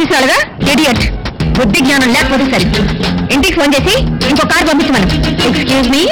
office వాళ్ళగా idiot బుద్ధి జ్ఞానం లేకపోతే సరే ఇంటికి ఫోన్ చేసి ఇంకో కార్ పంపించమను ఎక్స్క్యూజ్ మీ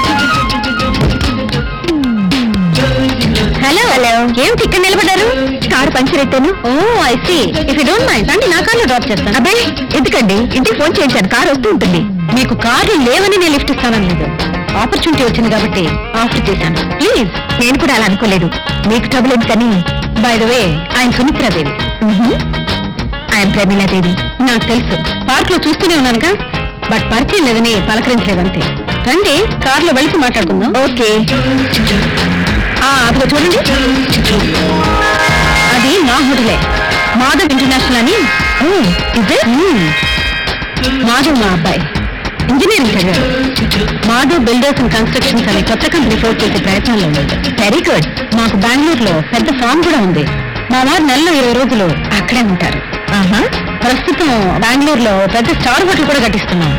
హలో హలో ఏమిటి ఇక్కడ నిలబడ్డారు కారు పంచర్ అయితేను oh I see if don't mind రండి నా కార్లో డ్రాప్ చేస్తాను అబ్బే ఎందుకండి ఇంటికి ఫోన్ చేయించాను కారు వస్తూ ఉంటుంది మీకు కార్లు లేవని నేను లిఫ్ట్ ఇస్తానని లేదు ఆపర్చునిటీ వచ్చింది కాబట్టి ఆఫర్ చేశాను ప్లీజ్ నేను కూడా అలా అనుకోలేదు మీకు ట్రబుల్ ఎందుకని బై ద వే ఆయన సుమిత్రాదేవి ఆయన ప్రమీలాదేవి నాకు తెలుసు పార్క్ లో చూస్తూనే ఉన్నానుగా బట్ పరిచయం లేదని పలకరించలేదంతే రండి కార్లో వెళితే మాట్లాడుకుందాం ఓకే ఆ, అదిగో చూడండి అది మా హోటలే మాధవ్ ఇంటర్నేషనల్ అని ఇదే మాధవ్ మా అబ్బాయి ఇంజనీరింగ్ చదివాడు మాధవ్ బిల్డర్స్ అండ్ కన్స్ట్రక్షన్స్ అనే కొత్త కంపెనీ ఫోర్ట్ చేసే ప్రయత్నంలో ఉంది వెరీ గుడ్ మాకు బెంగళూరులో పెద్ద ఫామ్ కూడా ఉంది మా వారు నెలలో ఇరవై రోజులు అక్కడే ఉంటారు ప్రస్తుతం బెంగళూరులో పెద్ద స్టార్ హోటల్ కూడా కట్టిస్తున్నాం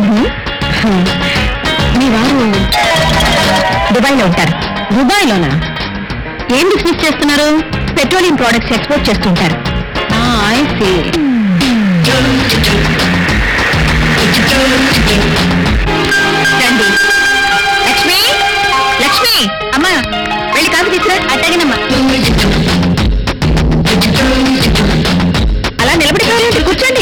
మీ వారు దుబాయ్లో ఉంటారు దుబాయ్లోనా ఏం బిజినెస్ చేస్తున్నారు పెట్రోలియం ప్రోడక్ట్స్ ఎక్స్పోర్ట్ చేస్తుంటారు ఐ సీ రండి లక్ష్మి లక్ష్మి అమ్మా వెళ్ళి కాఫీ తీసుకురా అట్టగినమ్మా అలా నిలబడిపోయారండి కూర్చోండి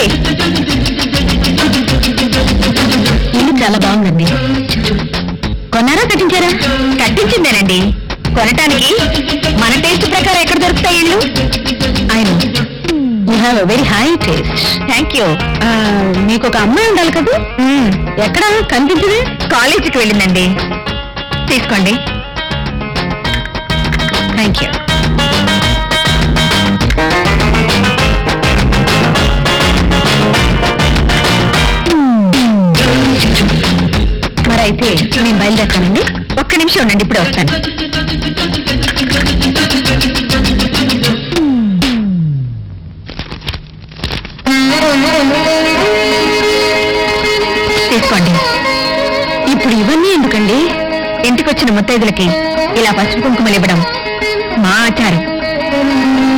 ఇల్లు చాలా బాగుందండి కొన్నారా కట్టించారా కట్టించిందేనండి కొనటానికి మన టేస్ట్ ప్రకారం ఎక్కడ దొరుకుతాయి ఇల్లు ఆయన you have very high taste thank you మీకు ఒక అమ్మాయి ఉండాలి కదా ఎక్కడ కనిపించింది కాలేజీకి వెళ్ళిందండి తీసుకోండి థ్యాంక్ యూ మరైతే నేను బయలుదేరుతానండి ఒక్క నిమిషం ఉండండి ఇప్పుడే వస్తాను తీసుకోండి ఇప్పుడు ఇవన్నీ ఎందుకండి ఇంటికొచ్చిన ముత్తైదులకి ఇలా పసుపు కుంకుమలు ఇవ్వడం మా ఆచారం